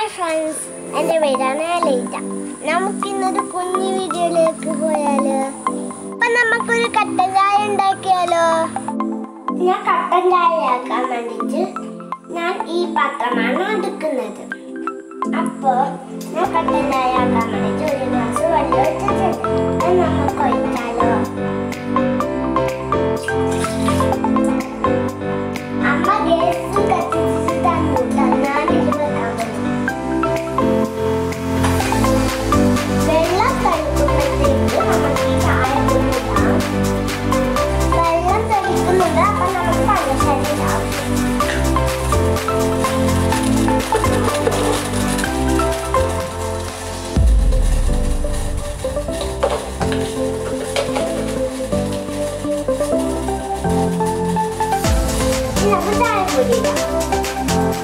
Hi friends എൻ്റെ പേരാണ് ലൈറ്റ നമുക്കിന്നൊരു കുഞ്ഞു വീഡിയോയിലേക്ക് പോയാലോ അപ്പൊ നമുക്കൊരു കട്ടൻ ചായ ഉണ്ടാക്കിയാലോ ഞാൻ കട്ടൻ ചായ ആക്കാൻ വേണ്ടിയിട്ട് ഞാൻ ഈ പാത്രമാണ് എടുക്കുന്നത് അപ്പോൾ ഞാൻ കട്ടൻ ചായ ആക്കാൻ വേണ്ടിയിട്ട് ഒരു ഗ്ലാസ് വെള്ളം വെച്ചിട്ടുണ്ട് അത് നമുക്ക് ഒഴിച്ചാലോ അമ്മ ഗ്യാസ് കത്തിച്ച് തന്നു ഞാൻ ഇത് വെക്കാൻ പറ്റും വെള്ളം തളിക്കുമ്പോഴത്തേക്ക് നമുക്ക് ഈ ചായ ഇടാം വെള്ളം തളിക്കുന്നുണ്ട് അപ്പൊ നമുക്ക് പഞ്ചസാര ഇടാം ഇനി നമുക്ക് ചായപ്പൊടി ഇടാം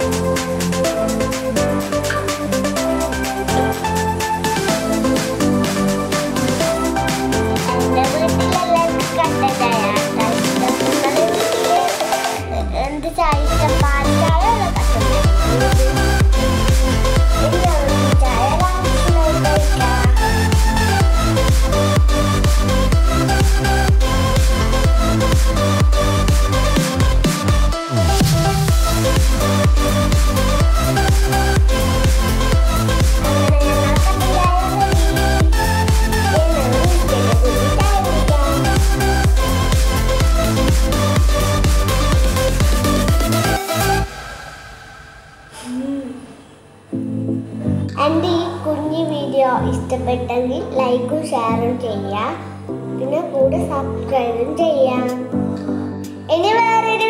എന്റെ വീട്ടിലെല്ലാവർക്കും കട്ടൻ ചായ ആട്ടാ ഇഷ്ടം. നിങ്ങളുടെ വീട്ടില് എന്ത് ചായ ഇഷ്ടം? പാൽ ചായ അതോ കട്ടൻ ചായ? എല്ലാവർക്കും ചായ ആവശ്യമായി കഴിക്കാം. അങ്ങനെ ഞങ്ങൾ കട്ടൻ ചായ ready. ഇന്ന് വീട്ടിലെ കുഞ്ഞു ചായ കുടിക്കാം. എൻ്റെ ഈ കുഞ്ഞു വീഡിയോ ഇഷ്ടപ്പെട്ടെങ്കിൽ ലൈക്കും ഷെയറും ചെയ്യാം പിന്നെ കൂടെ സബ്സ്ക്രൈബും ചെയ്യാം ഇനി വേറൊരു